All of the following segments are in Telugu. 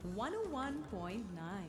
101.9.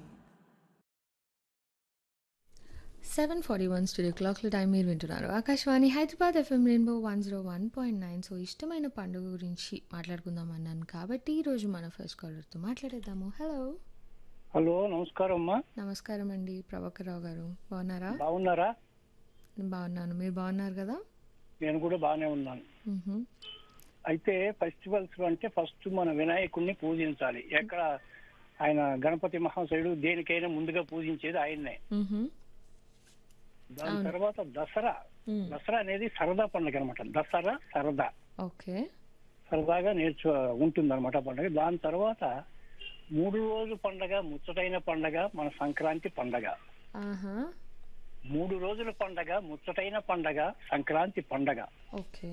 సెవెన్ ఫార్టీ వన్ స్టూడియో క్లాక్ల టైం మీరు వింటున్నారు Akashvani Hyderabad FM rainbow one zero one point nine so ఇష్టమైన పండుగ గురించి మాట్లాడుకుందాం అన్నాను కాబట్టి ఈరోజు మన ఫస్ట్ కాలర్తో మాట్లాడేద్దాము హలో హలో నమస్కారం అమ్మా నమస్కారం అండి ప్రభాకర్రావు గారు బాగున్నారా బాగున్నారా నేను బాగున్నాను మీరు బాగున్నారు కదా నేను కూడా బాగానే ఉన్నాను మ్హూ. అయితే ఫెస్టివల్స్ అంటే ఫస్ట్ మన వినాయకుడిని పూజించాలి ఎక్కడ ఆయన గణపతి మహాశయుడు దేనికైనా ముందుగా పూజించేది ఆయన్నే మ్హూ. దాని తర్వాత దసరా మ్. దసరా అనేది సరదా పండుగ అనమాట దసరా సరదా ఓకే సరదాగా నేర్చు ఉంటుంది అనమాట పండుగ దాని తర్వాత మూడు రోజు పండగ ముచ్చటైన పండగ మన సంక్రాంతి పండగ ఆహా మూడు రోజుల పండగ ముచ్చటైన పండగ సంక్రాంతి పండగ ఓకే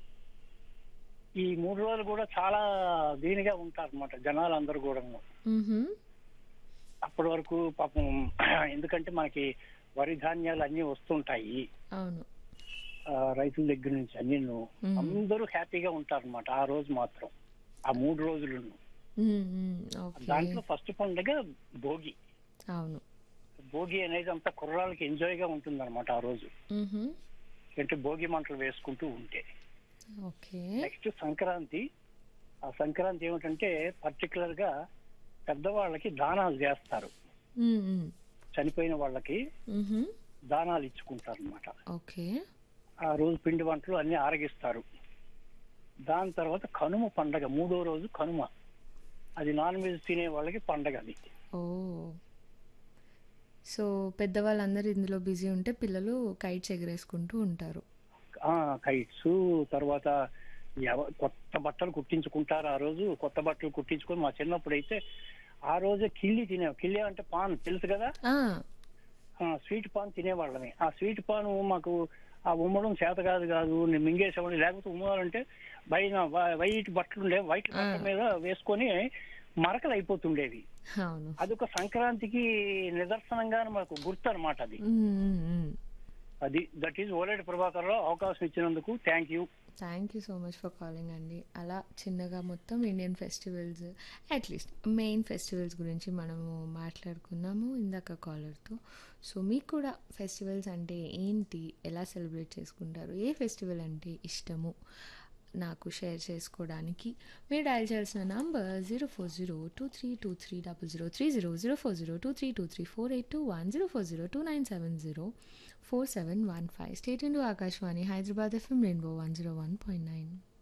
ఈ మూడు రోజులు కూడా చాలా దీనిగా ఉంటారు అనమాట జనాలు అందరూ కూడా మ్హూ. అప్పటి వరకు పాపం ఎందుకంటే మనకి వరి ధాన్యాలు అన్ని వస్తుంటాయి అవును ఆ, రైతుల దగ్గర నుంచి అన్ని మ్మ్. అందరూ హ్యాపీగా ఉంటారు అనమాట ఆ రోజు మాత్రం ఆ మూడు రోజులు మ్, మ్, ఓకే దాంట్లో ఫస్ట్ పండుగ భోగి అవును భోగి అనేది అంతా కుర్రాళ్ళకి ఎంజాయ్ గా ఉంటుంది అనమాట ఆ రోజు మ్హూ. అంటే భోగి మంటలు వేసుకుంటూ ఉంటే ఓకే నెక్స్ట్ సంక్రాంతి ఆ సంక్రాంతి ఏమిటంటే పర్టికులర్ గా పెద్దవాళ్ళకి దానాలు చేస్తారు మ్, మ్. చనిపోయిన వాళ్ళకి మ్హూ. దానాలు ఇచ్చుకుంటారు అనమాట ఓకే ఆ రోజు పిండి వంటలు అన్ని ఆరగిస్తారు దాని తర్వాత కనుమ పండగ మూడో రోజు కనుమ అది నాన్ వెజ్ తినే వాళ్ళకి పండగ అది ఓ సో పెద్దవాళ్ళందరూ ఇందులో బిజీ ఉంటే పిల్లలు కైట్స్ ఎగరేసుకుంటూ ఉంటారు ఆ కైట్స్ తర్వాత ఎవ- కొత్త బట్టలు కుట్టించుకుంటారు ఆ రోజు కొత్త బట్టలు కుట్టించుకొని మా చిన్నప్పుడు అయితే ఆ రోజే కిల్లి తినే కిల్లి అంటే పాన్ తెలుసు కదా ఆ, ఆ, స్వీట్ పాన్ తినేవాళ్ళమే ఆ స్వీట్ పాన్ మాకు ఆ ఉమ్మడం చేత కాదు కాదు నేను మింగేసేవాడిని లేకపోతే ఉమ్మాలంటే పైన వై- వైట్ బట్టలు ఉండే వైట్ బట్ట మీద వేసుకొని మరకలు అయిపోతుండేవి అవును అదొక సంక్రాంతికి నిదర్శనంగా మాకు గుర్తు అనమాట అది అది దట్ ఈజ్ ఓలేటి ప్రభాకర్ రావు అవకాశం ఇచ్చినందుకు thank you thank you so much for calling అండి అలా చిన్నగా మొత్తం Indian festivals at least main festivals గురించి మనము మాట్లాడుకున్నాము ఇందాక కాలర్తో సో మీకు కూడా ఫెస్టివల్స్ అంటే ఏంటి ఎలా సెలబ్రేట్ చేసుకుంటారు ఏ ఫెస్టివల్ అంటే ఇష్టము నాకు షేర్ చేసుకోవడానికి మీరు డయల్ చేయాల్సిన number zero four zero two three two three double zero three zero zero four zero two three two three four eight two one zero four zero two nine seven zero four seven one five stay tuned into Akashvani Hyderabad FM rainbow one zero one point nine